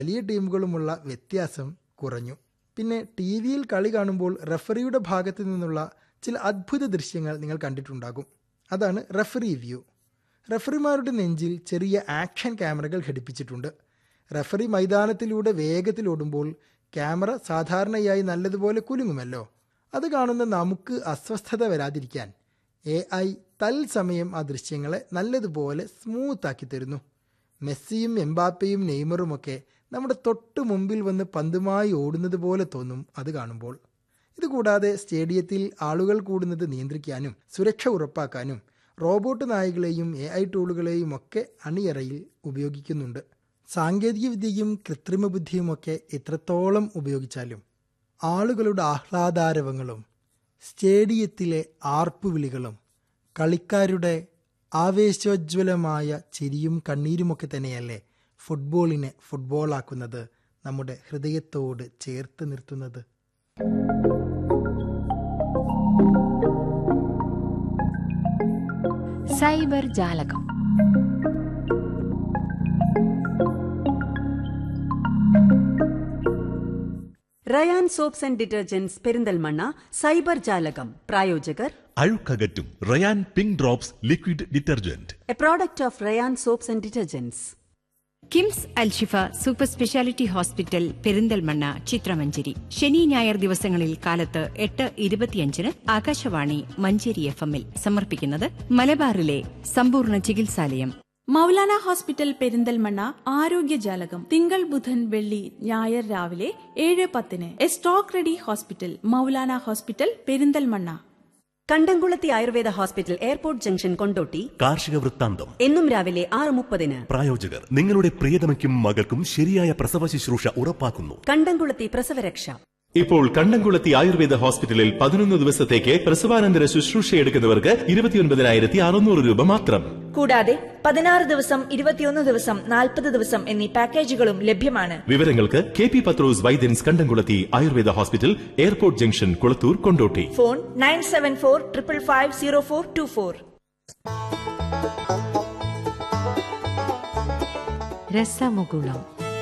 വലിയ ടീമുകളുമുള്ള വ്യത്യാസം കുറഞ്ഞു പിന്നെ ടി വിയിൽ കളി കാണുമ്പോൾ റഫറിയുടെ ഭാഗത്തു നിന്നുള്ള ചില അദ്ഭുത ദൃശ്യങ്ങൾ നിങ്ങൾ കണ്ടിട്ടുണ്ടാകും അതാണ് റഫറി വ്യൂ റഫറിമാരുടെ നെഞ്ചിൽ ചെറിയ ആക്ഷൻ ക്യാമറകൾ ഘടിപ്പിച്ചിട്ടുണ്ട് റഫറി മൈതാനത്തിലൂടെ വേഗത്തിൽ ഓടുമ്പോൾ ക്യാമറ സാധാരണയായി നല്ലതുപോലെ കുലുങ്ങുമല്ലോ അത് കാണുന്ന നമുക്ക് അസ്വസ്ഥത വരാതിരിക്കാൻ എ ഐ തൽസമയം ആ ദൃശ്യങ്ങളെ നല്ലതുപോലെ സ്മൂത്താക്കി തരുന്നു മെസ്സിയും എംബാപ്പയും നെയ്മറുമൊക്കെ നമ്മുടെ തൊട്ടു മുമ്പിൽ വന്ന് പന്തുമായി ഓടുന്നത് പോലെ തോന്നും അത് കാണുമ്പോൾ ഇതുകൂടാതെ സ്റ്റേഡിയത്തിൽ ആളുകൾ കൂടുന്നത് നിയന്ത്രിക്കാനും സുരക്ഷ ഉറപ്പാക്കാനും റോബോട്ട് നായകളെയും എ ഐ ടൂളുകളെയും ഒക്കെ അണിയറയിൽ ഉപയോഗിക്കുന്നുണ്ട് സാങ്കേതികവിദ്യയും കൃത്രിമ ബുദ്ധിയുമൊക്കെ എത്രത്തോളം ഉപയോഗിച്ചാലും ആളുകളുടെ ആഹ്ലാദാരവങ്ങളും സ്റ്റേഡിയത്തിലെ ആർപ്പുവിളികളും കളിക്കാരുടെ ആവേശോജ്വലമായ ചിരിയും കണ്ണീരുമൊക്കെ തന്നെയല്ലേ ഫുട്ബോളിനെ ഫുട്ബോളാക്കുന്നത് നമ്മുടെ ഹൃദയത്തോട് ചേർത്ത് നിർത്തുന്നത് cyber Jalakam Rayan soaps and detergents Perinthalmanna cyber Jalakam പ്രായോജകർ അഴുക്കകറ്റും Rayan pink drops liquid detergent a product of Rayan soaps and detergents KIMS Alshifa super speciality hospital Perinthalmanna ചിത്രമഞ്ചേരി ശനി ഞായർ ദിവസങ്ങളിൽ കാലത്ത് എട്ട് ഇരുപത്തിയഞ്ചിന് ആകാശവാണി മഞ്ചേരി എഫ് എമ്മിൽ സമർപ്പിക്കുന്നത് മലബാറിലെ സമ്പൂർണ്ണ ചികിത്സാലയം മൗലാന ഹോസ്പിറ്റൽ പെരിന്തൽമണ്ണ ആരോഗ്യജാലകം തിങ്കൾ ബുധൻ വെള്ളി ഞായർ രാവിലെ ഏഴ് പത്തിന് a stock ready hospital Moulana hospital Perinthalmanna Kandamkulathy Ayurveda hospital airport junction Kondotty കാർഷിക വൃത്താന്തം എന്നും രാവിലെ ആറ് മുപ്പതിന് പ്രായോജകർ നിങ്ങളുടെ പ്രിയതമയ്ക്കും മകൾക്കും ശരിയായ പ്രസവ ശുശ്രൂഷ ഉറപ്പാക്കുന്നു കണ്ടംകുളത്തി പ്രസവരക്ഷ ഇപ്പോൾ കണ്ടംകുളത്തി ആയുർവേദ ഹോസ്പിറ്റലിൽ പതിനൊന്ന് ദിവസത്തേക്ക് പ്രസവാനന്തര ശുശ്രൂഷ എടുക്കുന്നവർക്ക് ഇരുപത്തിയൊൻപതിനായിരത്തി അറുന്നൂറ് രൂപ മാത്രം കൂടാതെ പതിനാറ് ദിവസം ഇരുപത്തിയൊന്ന് ദിവസം നാൽപ്പത് ദിവസം എന്നീ പാക്കേജുകളും ലഭ്യമാണ് വിവരങ്ങൾക്ക് K P Pathros Vaidyans Kandamkulathy Ayurveda hospital airport junction Kulathur Kondotty phone nine seven four triple five zero four two four രസമുകുളം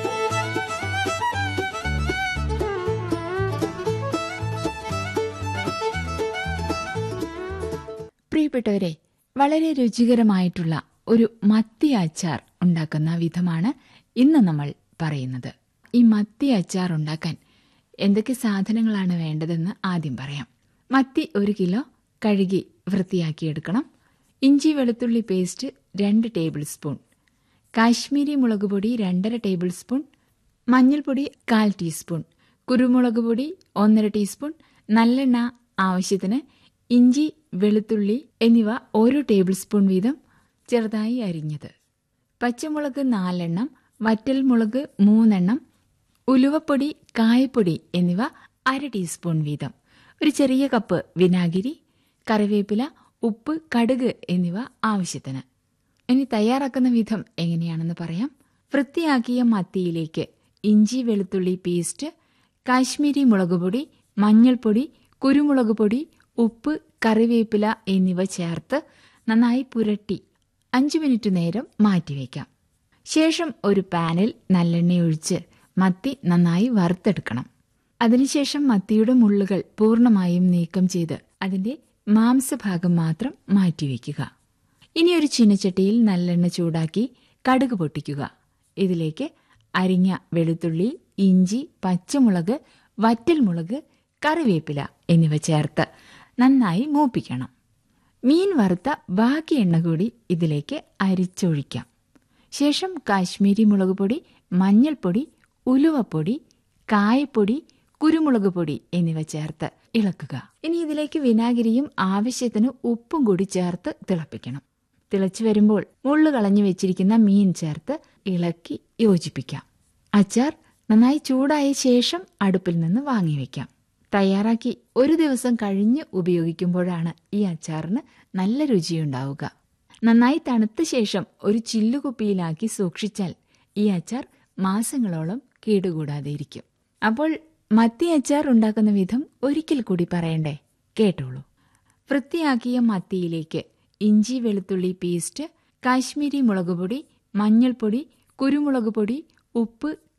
പ്രിയപ്പെട്ടവരെ വളരെ രുചികരമായിട്ടുള്ള ഒരു മത്തി അച്ചാർ ഉണ്ടാക്കുന്ന വിധമാണ് ഇന്ന് നമ്മൾ പറയുന്നത് ഈ മത്തി അച്ചാർ ഉണ്ടാക്കാൻ എന്തൊക്കെ സാധനങ്ങളാണ് വേണ്ടതെന്ന് ആദ്യം പറയാം മത്തി ഒരു കിലോ കഴുകി വൃത്തിയാക്കിയെടുക്കണം ഇഞ്ചി വെളുത്തുള്ളി പേസ്റ്റ് രണ്ട് ടേബിൾ സ്പൂൺ കാശ്മീരി മുളക് പൊടി രണ്ടര ടേബിൾ സ്പൂൺ മഞ്ഞൾപ്പൊടി കാൽ ടീസ്പൂൺ കുരുമുളക് പൊടി ഒന്നര ടീസ്പൂൺ നല്ലെണ്ണ ആവശ്യത്തിന് ഇഞ്ചി വെളുത്തുള്ളി എന്നിവ ഓരോ ടേബിൾ സ്പൂൺ വീതം ചെറുതായി അരിഞ്ഞത് പച്ചമുളക് നാലെണ്ണം വറ്റൽമുളക് മൂന്നെണ്ണം ഉലുവപ്പൊടി കായപ്പൊടി എന്നിവ അര ടീസ്പൂൺ വീതം ഒരു ചെറിയ കപ്പ് വിനാഗിരി കറിവേപ്പില ഉപ്പ് കടുക് എന്നിവ ആവശ്യത്തിന് ഇനി തയ്യാറാക്കുന്ന വിധം എങ്ങനെയാണെന്ന് പറയാം വൃത്തിയാക്കിയ മത്തിയിലേക്ക് ഇഞ്ചി വെളുത്തുള്ളി പേസ്റ്റ് കാശ്മീരി മുളകുപൊടി മഞ്ഞൾപ്പൊടി കുരുമുളക് പൊടി ഉപ്പ് കറിവേപ്പില എന്നിവ ചേർത്ത് നന്നായി പുരട്ടി അഞ്ചു മിനിറ്റ് നേരം മാറ്റിവെക്കാം ശേഷം ഒരു പാനിൽ നല്ലെണ്ണ ഒഴിച്ച് മത്തി നന്നായി വറുത്തെടുക്കണം അതിനുശേഷം മത്തിയുടെ മുള്ളുകൾ പൂർണ്ണമായും നീക്കം ചെയ്ത് അതിന്റെ മാംസഭാഗം മാത്രം മാറ്റിവെക്കുക ഇനി ഒരു ചീനച്ചട്ടിയിൽ നല്ലെണ്ണ ചൂടാക്കി കടുക് പൊട്ടിക്കുക ഇതിലേക്ക് അരിഞ്ഞ വെളുത്തുള്ളി ഇഞ്ചി പച്ചമുളക് വറ്റൽമുളക് കറിവേപ്പില എന്നിവ ചേർത്ത് നന്നായി മൂപ്പിക്കണം മീൻ വറുത്ത ബാക്കി എണ്ണ കൂടി ഇതിലേക്ക് അരിച്ചൊഴിക്കാം ശേഷം കാശ്മീരി മുളക് പൊടി മഞ്ഞൾപ്പൊടി ഉലുവപ്പൊടി കായപ്പൊടി കുരുമുളക് പൊടി എന്നിവ ചേർത്ത് ഇളക്കുക ഇനി ഇതിലേക്ക് വിനാഗിരിയും ആവശ്യത്തിന് ഉപ്പും കൂടി ചേർത്ത് തിളപ്പിക്കണം തിളച്ചു വരുമ്പോൾ മുള്ളു കളഞ്ഞു വെച്ചിരിക്കുന്ന മീൻ ചേർത്ത് ഇളക്കി യോജിപ്പിക്കാം അച്ചാർ നന്നായി ചൂടായ ശേഷം അടുപ്പിൽ നിന്ന് വാങ്ങിവെക്കാം തയ്യാറാക്കി ഒരു ദിവസം കഴിഞ്ഞ് ഉപയോഗിക്കുമ്പോഴാണ് ഈ അച്ചാറിന് നല്ല രുചിയുണ്ടാവുക നന്നായി തണുത്ത ശേഷം ഒരു ചില്ലുകുപ്പിയിലാക്കി സൂക്ഷിച്ചാൽ ഈ അച്ചാർ മാസങ്ങളോളം കേടുകൂടാതെ ഇരിക്കും അപ്പോൾ മത്തി അച്ചാർ ഉണ്ടാക്കുന്ന വിധം ഒരിക്കൽ കൂടി പറയണ്ടേ കേട്ടോളൂ വൃത്തിയാക്കിയ മത്തിയിലേക്ക് ഇഞ്ചി വെളുത്തുള്ളി പേസ്റ്റ് കാശ്മീരി മുളകുപൊടി മഞ്ഞൾപ്പൊടി കുരുമുളക് പൊടി ഉപ്പ്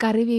കറിവേ